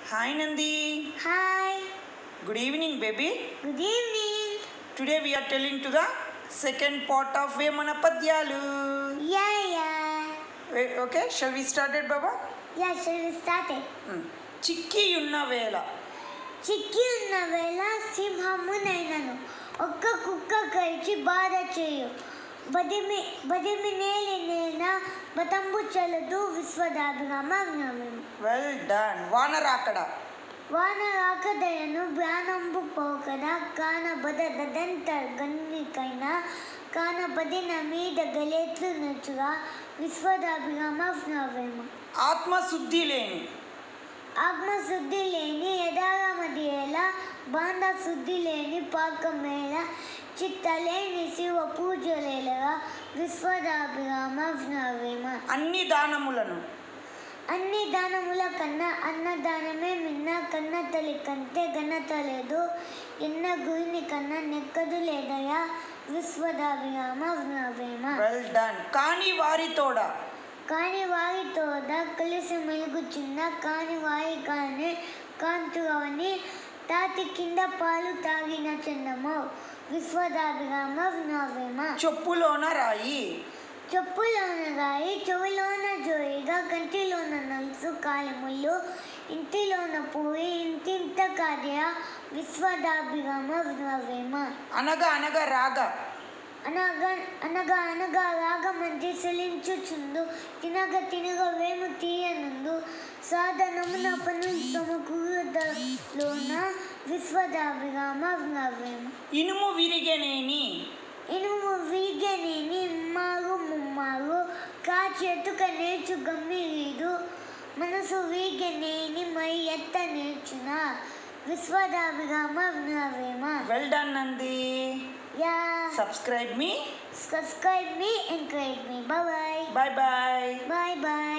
Hi Nandi. Hi, Good evening, baby. good evening. Today we are telling to the second part of Vemana Padyalu. Yeah, yeah. Wait, Okay, shall we start it, Baba? Yeah, shall we start it? Hmm. చిక్కి ఉన్న వేళ చిక్కి ఉన్న వేళ సింహమునైనను ఒక్క కుక్క కలిసి బాధ చేయు బదిమి బదిమి నేలి నేన బతంబు చలదు విశ్వదాభిరామజ్ఞానం వెల్ డన్ వానరాకడ వాన రాకదయను ప్రాణంబు పోకడ కాన బదంత గన్నికైన కాన బదిన మీద గలేట్లు నచ్చుగా విశ్వదాభిరామజ్ఞావేమ ఆత్మశుద్ధి లేని ఆత్మశుద్ధి లేని యథారామదియేల బాంధ శుద్ధి లేని పాకమేళ చిత్తలేని శివ పూజలేలగా విశ్వదాభిరామ నవేమ అన్ని దానములను అన్ని దానముల కన్నా అన్నదానమే మిన్న కన్న తల్లి కంటే ఘనత లేదు ఎన్న గురిని కన్నా నెక్కదు లేదయా విశ్వదాభిరామ నవేమ వెల్ డన్ కాని వారితోడ కాని వారితోడ కలిసి మెలుగుచున్న కాని వారి కానీ కాంతువని తాతి కింద పాలు తాగిన చందము విశ్వదాభిరామ నవేమ చెప్పులోన రాయి చెప్పులోన రాయి చెవిలోన జోయిగా కంటిలోన నలుసు కాయములు ఇంటిలోన పోయి ఇంటింత కార్య విశ్వదాభిరామ నవేమ అనగా అనగా రాగ అనగా అనగా అనగా రాగమంది సెలించుచుందు తినగ తినగ వేము తీయనుందు సాధనమున పను సమకూరదలోన విశ్వదాభిరామ నవేమ ఇనుము విరిగనేని ఇనుము వీగనేని ఇమ్మారు ముమ్మారు కాచేతుక నేర్చు గమ్మిరీదు మనసు వీగనేని మై ఎత్త నేర్చున విశ్వదాభిరామ నవేమ వెల్ డన్ నంది యా subscribe me subscribe me encourage me bye bye bye bye bye bye